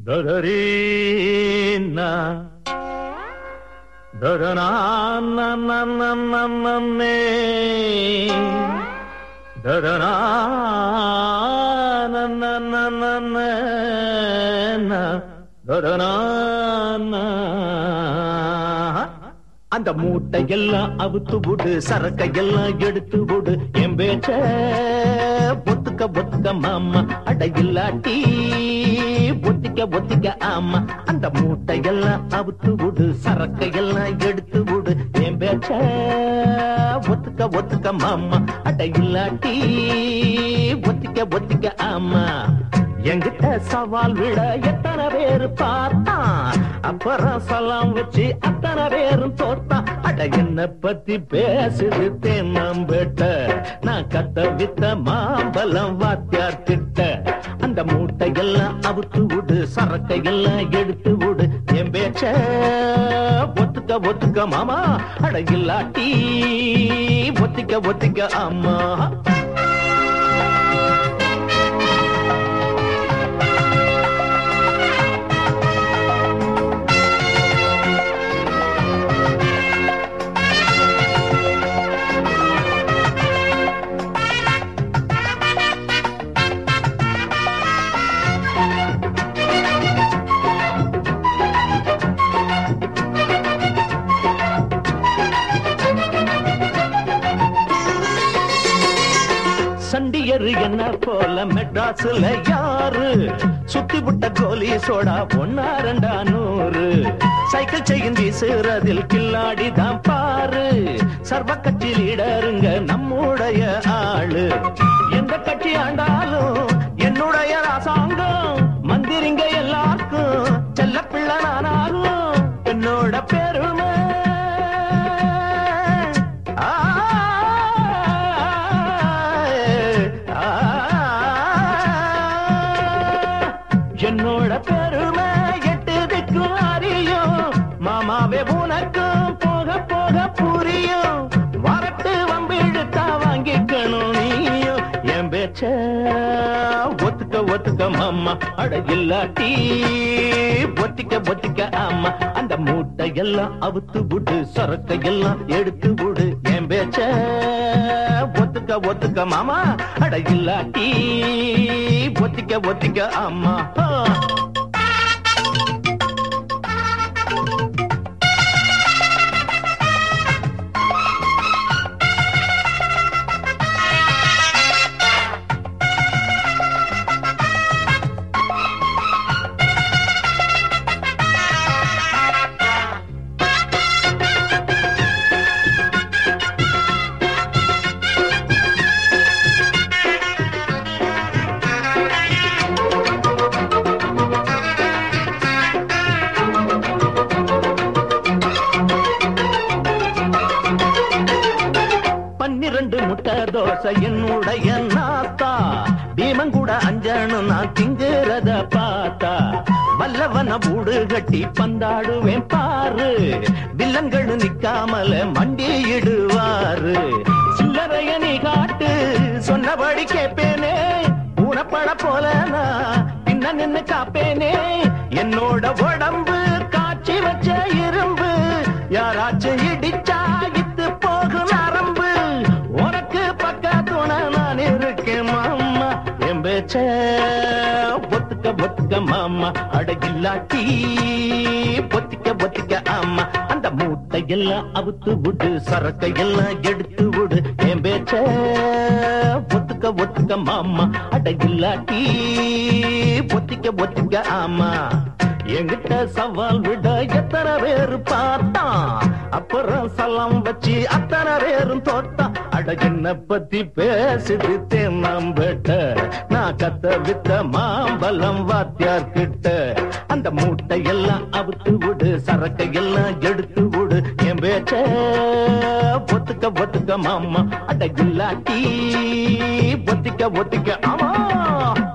ದರರೀನ ದರನನ್ನೇ அந்த மூட்டை எல்லாம் அவுத்து விடு சரக்கை எல்லாம் எடுத்து விடு என் பேச்ச ஒத்துக்க ஒத்துக்க மாமா அட இல்லாட்டி ஒத்திக்க ஒத்திக்க ஆமா அந்த மூட்டை எல்லாம் அவுத்து விடு சரக்கை எல்லாம் எடுத்து விடு என் பேச்ச ஒத்துக்க ஒத்துக்க மாமா அட இல்லாட்டி ஒத்திக்க ஒத்திக்க ஆமா எங்கிட்ட சவால் விட எத்தனை பேரு பார்த்தான் அப்புறம் சலாம் வச்சு அத்தனை பேரும் தோத்தான் அட என்ன பத்தி பேசுது தேனம்பேட்ட நான் கத்த வித்த மாம்பலம் வாத்தியார் திட்ட அந்த மூட்டையெல்லாம் அவுத்து விடு சரக்கையெல்லாம் எடுத்து விடு என் பேச்ச ஒத்துக்க ஒத்துக்க மாமா அட இல்லாட்டி ஒத்திக்க ஒத்திக்க ஆமா சண்டியரு என்ன போல மெட்ராஸ்ல யாரு சுத்தி விட்ட கோலி சோடா ஒன்னா ரெண்டா நூறு சைக்கிள் செயின் வீசுறதில் கில்லாடி தான் பாரு சர்வ கட்சி லீடருங்க நம்முடைய ஆளு எந்த கட்சி ஆண்டாலும் என்னுடைய ராசாங்கம் மந்திரிங்க எல்லாருக்கும் செல்ல பிள்ளை நானாகும் என்னோட பெருமை ஆ, ஆ, என்னோட பெருமை எட்டு திக்கும் அறியும் மாமாவே உனக்கும் போக போக புரியும் வரட்டு வம்பிழுத்தா வாங்கிக்கணும் நீயும் என் பேச்ச ஒத்துக்க ஒத்துக்க மாமா அட இல்லாட்டி ஒத்திக்க ஒத்திக்க ஆமா அந்த மூட்டை எல்லாம் அவுத்து விடு சரக்கை எல்லாம் எடுத்து விடு என் பேச்ச ஒத்துக்க ஒத்துக்க மாமா அட இல்லாட்டி ஒத்திக்க ஒத்திக்க ஆமா ஆ. பன்னிரண்டு முட்டை தோசை என்னுடைய நாத்தா பீமன் கூட அஞ்சனும் நான் திங்குறத பார்த்தா வல்லவன பூடு கட்டி பந்தாடுவேன் பாரு வில்லங்கள் நிக்காமல மண்டியிடுவாரு சில்லறைய நீ காட்டு சொன்னபடி கேப்பேனே ஊனப்பட போல நான் பின்ன நின்னு காப்பேனே என்னோட உடம்பு காட்சி வச்ச இரும்பு யாராச்சும் இடிச்சா இத்து போகும் நரம்பு உனக்கு பக்கத்துணை நான் இருக்கேன் மாமா என் பேச்ச ஒத்துக்க ஒத்துக்க மாமா அடகில்லாட்டி ஒத்திக்க ஒத்திக்க ஆமா அந்த மூட்டை எல்லாம் அவுத்து விடு சரக்கை எல்லாம் எடுத்து விடு என் பேச்ச ஒத்துக்க ஒத்துக்க மாமா அடகில்லாட்டி ஒத்திக்க ஒத்திக்க ஆமா என்கிட்ட சவால் விட எத்தனை பேரு பார்த்தான் அப்புறம் சலம் வச்சு அத்தனை பேரும் தோத்தான் அட என்ன பத்தி பேசுது தேனாம்பேட்ட நான் கத்த வித்த மாம்பலம் வாத்தியார் கிட்ட அந்த மூட்டை எல்லாம் அவுத்து விடு சரக்கை எல்லாம் எடுத்து விடு என் பேச்ச ஒத்துக்க ஒத்துக்க மாமா அட இல்லாட்டி ஒத்திக்க ஒத்திக்க ஆமா